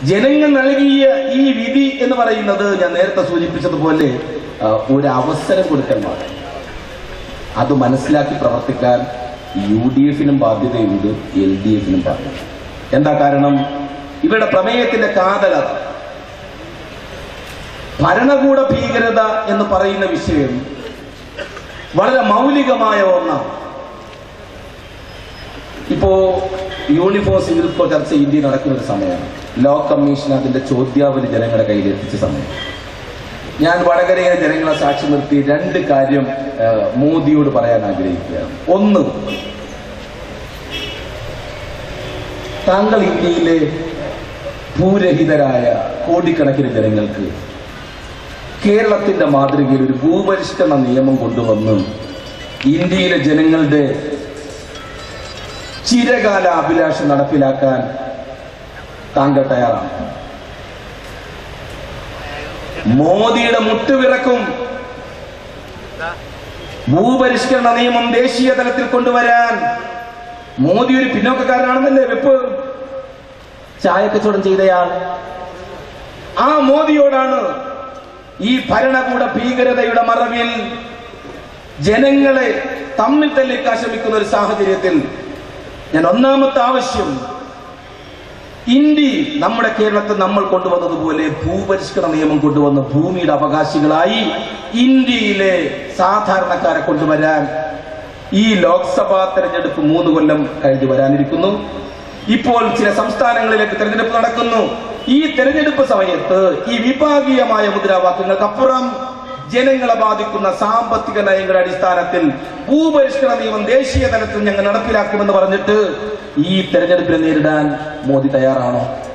ജനങ്ങൾ നൽകിയ ഈ വിധി എന്ന് പറയുന്നത് ഞാൻ നേരത്തെ സൂചിപ്പിച്ചതുപോലെ ആ, ഒരു അവസരം കൊടുക്കൽ മാത്രം അത് മനസ്സിലാക്കി പ്രവർത്തിക്കാൻ യു ഡി എഫിനും ബാധ്യതയുണ്ട് എൽ ഡി എഫിനും ബാധ്യത എന്താ കാരണം ഇവരുടെ പ്രമേയത്തിന്റെ കാതല ഭരണകൂട ഭീകരത എന്ന് പറയുന്ന വിഷയം വളരെ മൗലികമായ ഒന്നാണ് ഇപ്പോ യൂണിഫോം സിവിൽ കോഡ് ചർച്ച ഇന്ത്യയിൽ നടക്കുന്ന ഒരു സമയമാണ് ലോ കമ്മീഷൻ അതിന്റെ ചോദ്യാവലി ജനങ്ങളുടെ കയ്യിൽ എത്തിച്ച സമയം ഞാൻ വടകരയിലെ ജനങ്ങളെ സാക്ഷി നിർത്തി രണ്ട് കാര്യം ആ, മോദിയോട് പറയാൻ ആഗ്രഹിക്കുകയാണ് ഒന്ന് താങ്കൾ ഇന്ത്യയിലെ ഭൂരഹിതരായ കോടിക്കണക്കിന് ജനങ്ങൾക്ക് കേരളത്തിന്റെ മാതൃകയിൽ ഒരു ഭൂപരിഷ്കരണ നിയമം കൊണ്ടുവന്ന് ഇന്ത്യയിലെ ജനങ്ങളുടെ ചിരകാല അഭിലാഷം നടപ്പിലാക്കാൻ താങ്കൾ തയ്യാറാണ് മോദിയുടെ മുട്ടുവിറക്കും ഭൂപരിഷ്കരണ നിയമം ദേശീയ തലത്തിൽ കൊണ്ടുവരാൻ മോദി ഒരു പിന്നോക്കക്കാരനാണെന്നല്ലേ വെപ്പ് ചായ കച്ചവടം ചെയ്തയാൾ ആ മോദിയോടാണ് ഈ ഭരണകൂട ഭീകരതയുടെ മറവിൽ ജനങ്ങളെ തമ്മിൽ തല്ലിക്കാൻ ശ്രമിക്കുന്ന ഒരു സാഹചര്യത്തിൽ ഞാൻ ഒന്നാമത്തെ ആവശ്യം ഇന്ത്യ നമ്മുടെ കേരളത്തിൽ നമ്മൾ കൊണ്ടുവന്നതുപോലെ ഭൂപരിഷ്കരണ നിയമം കൊണ്ടുവന്ന് ഭൂമിയുടെ അവകാശികളായി ഇന്ത്യയിലെ സാധാരണക്കാരെ കൊണ്ടുവരാൻ ഈ ലോക്സഭാ തെരഞ്ഞെടുപ്പ് മൂന്ന് കൊല്ലം കഴിഞ്ഞു വരാനിരിക്കുന്നു ഇപ്പോൾ ചില സംസ്ഥാനങ്ങളിലേക്ക് തെരഞ്ഞെടുപ്പ് നടക്കുന്നു ഈ തെരഞ്ഞെടുപ്പ് സമയത്ത് ഈ വിഭാഗീയമായ മുദ്രാവാക്യങ്ങൾക്കപ്പുറം ജനങ്ങളെ ബാധിക്കുന്ന സാമ്പത്തിക നയങ്ങളുടെ അടിസ്ഥാനത്തിൽ ഭൂപരിഷ്കരണ നിയമം ദേശീയ തലത്തിൽ ഞങ്ങൾ നടപ്പിലാക്കുമെന്ന് പറഞ്ഞിട്ട് ഈ തെരഞ്ഞെടുപ്പിനെ നേരിടാൻ മോദി തയ്യാറാണോ